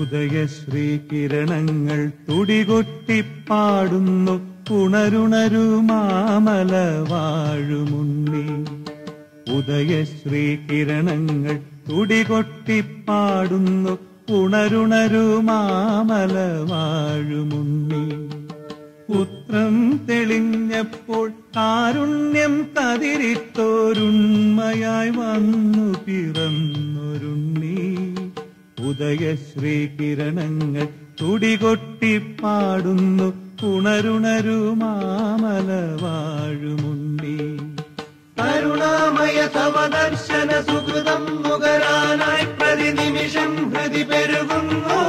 ഉദയശ്രീ കിരണങ്ങൾ തുടികൊട്ടിപ്പാടുന്നു ഉണരുണരു മാമല വാഴുമുണ്ണി ഉദയശ്രീ കിരണങ്ങൾ തുടികൊട്ടിപ്പാടുന്നു ഉണരുണരു മാമല വാഴുമുണ്ണി പുത്രം തെളിഞ്ഞപ്പോൾ കാരുണ്യം കതിരിത്തോരുണ്മയായി വന്നു പിറന്നൊരുണ്ണി ഉദയശ്രീ കിരണങ്ങൾ തുടികൊട്ടിപ്പാടുന്നു ഉണരുണരു മാമല വാഴുമുണ്ണി കരുണാമയ സമദർശന സുഹൃതം നുകരാനായി പ്രതിനിമിഷം ഹൃദി പെരുകുന്നു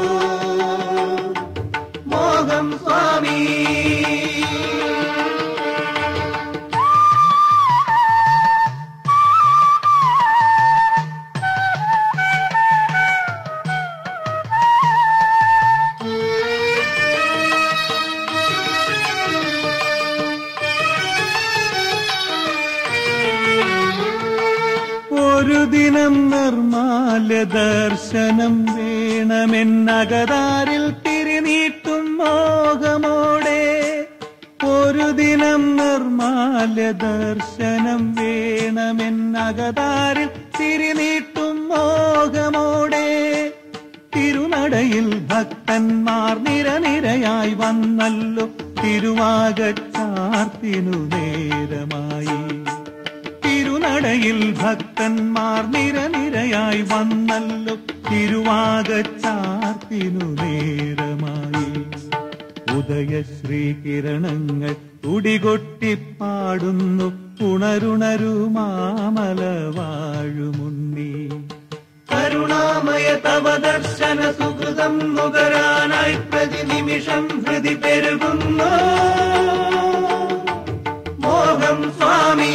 മോഹം സ്വാമി ഒരു ദിനം നിർമാല്യ ദർശനം വേണമെന്നകതാരിൽ തിരിനീട്ടും മോഹമോടെ ഒരു ദിനം നിർമാല്യ ദർശനം വേണമെന്നകതാരിൽ തിരിനീട്ടും മോഹമോടെ തിരുനടയിൽ ഭക്തന്മാർ നിരനിരയായി വന്നല്ലോ തിരുവാകച്ചാർത്തിനു നേരമായി തിരുനടയിൽ ഭക്തന്മാർ നിരനിരയായി വന്നല്ലോ തിരുവാകച്ചാർത്തിനു നേരമായി ഉദയശ്രീ കിരണങ്ങൾ തുടികൊട്ടിപ്പാടുന്നു ഉണരുണരു മാമല വാഴുമുണ്ണി കരുണാമയ തവ ദർശന സുഹൃതം നുകരാനായി പ്രതിനിമിഷം ഹൃദി പെരുകുന്നു മോഹം സ്വാമി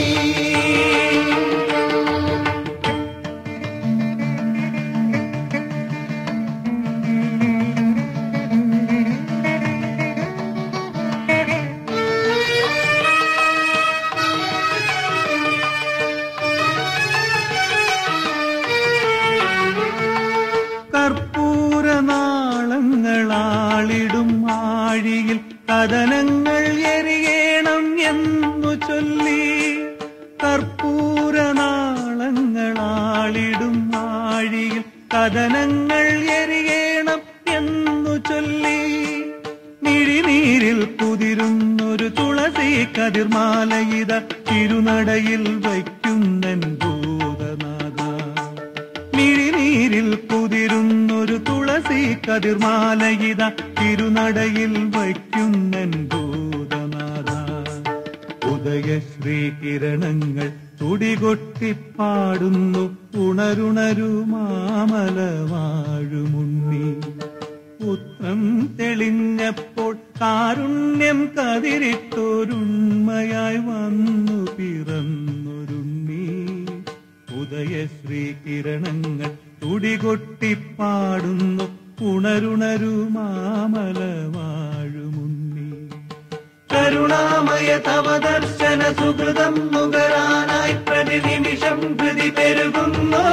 കർപ്പൂര നാളങ്ങളാളിടും ആഴിയിൽ കഥനങ്ങൾ എരിയണം എന്നു ചൊല്ലി കർപ്പൂര നാളങ്ങളാളിടും ആഴിയിൽ കഥനങ്ങൾ എരിയണം എന്നു ചൊല്ലി മിഴിനീരിൽ കുതിരുന്നൊരു തുളസി കതിർമാലയിത തിരുനടയിൽ വയ്ക്കുന്നൻ ഭൂതനാഥ മിഴിനീരിൽ കുതിരുന്നൊരു തുളസി കതിർമാലയിത തിരുനടയിൽ വയ്ക്കുന്നൻ ഭൂതനാഥ ഉദയശ്രീ കിരണങ്ങൾ തുടികൊട്ടിപ്പാടുന്നു ഉണരുണരു മാമല വാഴുമുണ്ണി പുത്രം തെളിഞ്ഞപ്പോൾ കാരുണ്യം കതിരിട്ടൊരുണ്മയായി വന്നു പിറന്നൊരുണ്ണി ഉദയശ്രീ കിരണങ്ങൾ തുടികൊട്ടിപ്പാടുന്നു ഉണരുണരു മാമല വാഴുമുണ്ണി കരുണാമയ തവ ദർശന സുഹൃതം നുകരാനായി പ്രതിനിമിഷം ഹൃദി പെരുകുന്നു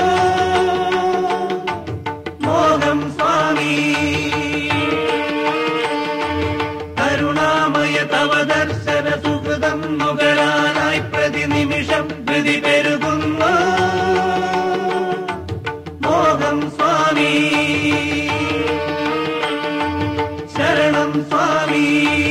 മോഹം സ്വാമി കരുണാമയ തവ ദർശന സുഹൃതം നുകരാനായി പ്രതിനിമിഷം ഹൃദി പെരുകുന്നു മോഹം സ്വാമി ശരണം സ്വാമി